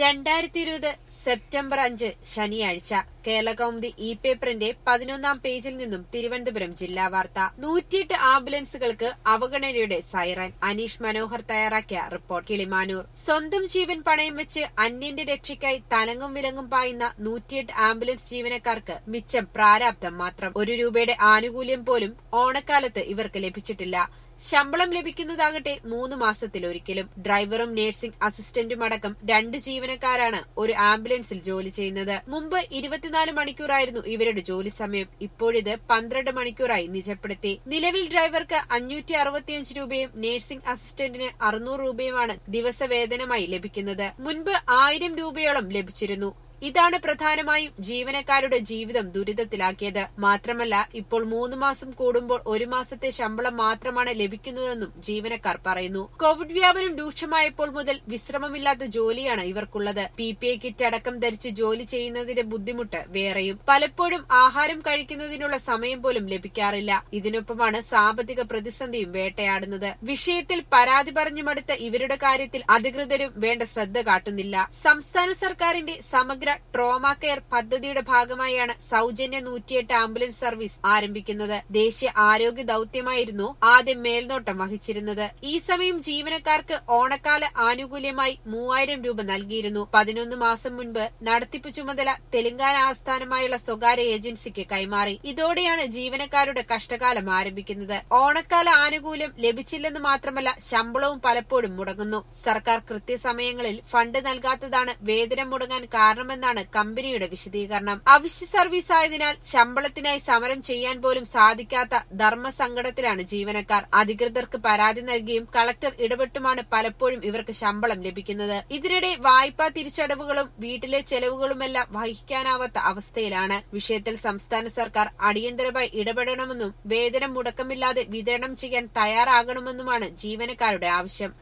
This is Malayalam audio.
രണ്ടായിരത്തി ഇരുപത് സെപ്റ്റംബർ അഞ്ച് ശനിയാഴ്ച കേരളകൗമുദി ഇ പേപ്പറിന്റെ പതിനൊന്നാം പേജിൽ നിന്നും തിരുവനന്തപുരം ജില്ലാ വാർത്ത നൂറ്റിയെട്ട് ആംബുലൻസുകൾക്ക് അവഗണനയുടെ സൈറൻ അനീഷ് മനോഹർ തയ്യാറാക്കിയ റിപ്പോർട്ട് കിളിമാനൂർ സ്വന്തം ജീവൻ പണയം വെച്ച് അന്യന്റെ രക്ഷയ്ക്കായി തലങ്ങും വിലങ്ങും പായുന്ന നൂറ്റിയെട്ട് ആംബുലൻസ് ജീവനക്കാർക്ക് മിച്ചം പ്രാരാബ്ദം മാത്രം ഒരു രൂപയുടെ ആനുകൂല്യം പോലും ഓണക്കാലത്ത് ഇവർക്ക് ലഭിച്ചിട്ടില്ല ശമ്പളം ലഭിക്കുന്നതാകട്ടെ മൂന്ന് മാസത്തിലൊരിക്കലും ഡ്രൈവറും നഴ്സിംഗ് അസിസ്റ്റന്റും അടക്കം രണ്ട് ജീവനക്കാരാണ് ഒരു ആംബുലൻസിൽ ജോലി ചെയ്യുന്നത് മുമ്പ് ഇരുപത്തിനാല് മണിക്കൂറായിരുന്നു ഇവരുടെ ജോലി സമയം ഇപ്പോഴിത് പന്ത്രണ്ട് മണിക്കൂറായി നിജപ്പെടുത്തി നിലവിൽ ഡ്രൈവർക്ക് അഞ്ഞൂറ്റി അറുപത്തിയഞ്ച് രൂപയും നഴ്സിംഗ് അസിസ്റ്റന്റിന് അറുന്നൂറ് രൂപയുമാണ് ദിവസവേതനമായി ലഭിക്കുന്നത് മുൻപ് ആയിരം രൂപയോളം ലഭിച്ചിരുന്നു ഇതാണ് പ്രധാനമായും ജീവനക്കാരുടെ ജീവിതം ദുരിതത്തിലാക്കിയത് മാത്രമല്ല ഇപ്പോൾ മൂന്ന് മാസം കൂടുമ്പോൾ ഒരു മാസത്തെ ശമ്പളം മാത്രമാണ് ലഭിക്കുന്നതെന്നും ജീവനക്കാർ പറയുന്നു കോവിഡ് വ്യാപനം രൂക്ഷമായപ്പോൾ മുതൽ വിശ്രമമില്ലാത്ത ജോലിയാണ് ഇവർക്കുള്ളത് പി പി ഐ കിറ്റ് അടക്കം ധരിച്ച് ജോലി ചെയ്യുന്നതിന്റെ ബുദ്ധിമുട്ട് വേറെയും പലപ്പോഴും ആഹാരം കഴിക്കുന്നതിനുള്ള സമയം പോലും ലഭിക്കാറില്ല ഇതിനൊപ്പമാണ് സാമ്പത്തിക പ്രതിസന്ധിയും വേട്ടയാടുന്നത് വിഷയത്തിൽ പരാതി പറഞ്ഞു മടുത്ത ഇവരുടെ കാര്യത്തിൽ അധികൃതരും വേണ്ട ശ്രദ്ധ കാട്ടുന്നില്ല സംസ്ഥാന സർക്കാരിന്റെ സമഗ്ര ട്രോമ കെയർ പദ്ധതിയുടെ ഭാഗമായാണ് സൌജന്യ നൂറ്റിയെട്ട് ആംബുലൻസ് സർവീസ് ആരംഭിക്കുന്നത് ദേശീയ ആരോഗ്യ ദൌത്യമായിരുന്നു ആദ്യം മേൽനോട്ടം വഹിച്ചിരുന്നത് ഈ സമയം ജീവനക്കാർക്ക് ഓണക്കാല ആനുകൂല്യമായി മൂവായിരം രൂപ നൽകിയിരുന്നു പതിനൊന്ന് മാസം മുൻപ് നടത്തിപ്പ് ചുമതല തെലങ്കാന ആസ്ഥാനമായുള്ള സ്വകാര്യ ഏജൻസിക്ക് കൈമാറി ഇതോടെയാണ് ജീവനക്കാരുടെ കഷ്ടകാലം ആരംഭിക്കുന്നത് ഓണക്കാല ആനുകൂല്യം ലഭിച്ചില്ലെന്ന് മാത്രമല്ല ശമ്പളവും പലപ്പോഴും മുടങ്ങുന്നു സർക്കാർ കൃത്യസമയങ്ങളിൽ ഫണ്ട് നൽകാത്തതാണ് വേതനം മുടങ്ങാൻ കാരണമെന്നാണ് കമ്പനിയുടെ വിശദീകരണം അവശ്യ സർവീസ് ആയതിനാൽ ശമ്പളത്തിനായി സമരം ചെയ്യാൻ പോലും സാധിക്കാത്ത ധർമ്മസങ്കടത്തിലാണ് ജീവനക്കാർ അധികൃതർക്ക് പരാതി നൽകിയും കളക്ടർ ഇടപെട്ടുമാണ് പലപ്പോഴും ഇവർക്ക് ശമ്പളം ലഭിക്കുന്നത് ഇതിനിടെ വായ്പാ തിരിച്ചടവുകളും വീട്ടിലെ ചെലവുകളുമെല്ലാം വഹിക്കാനാവാത്ത അവസ്ഥയിലാണ് വിഷയത്തിൽ സംസ്ഥാന സർക്കാർ അടിയന്തരമായി ഇടപെടണമെന്നും വേതനം മുടക്കമില്ലാതെ വിതരണം ചെയ്യാൻ തയ്യാറാകണമെന്നുമാണ് ജീവനക്കാരുടെ ആവശ്യം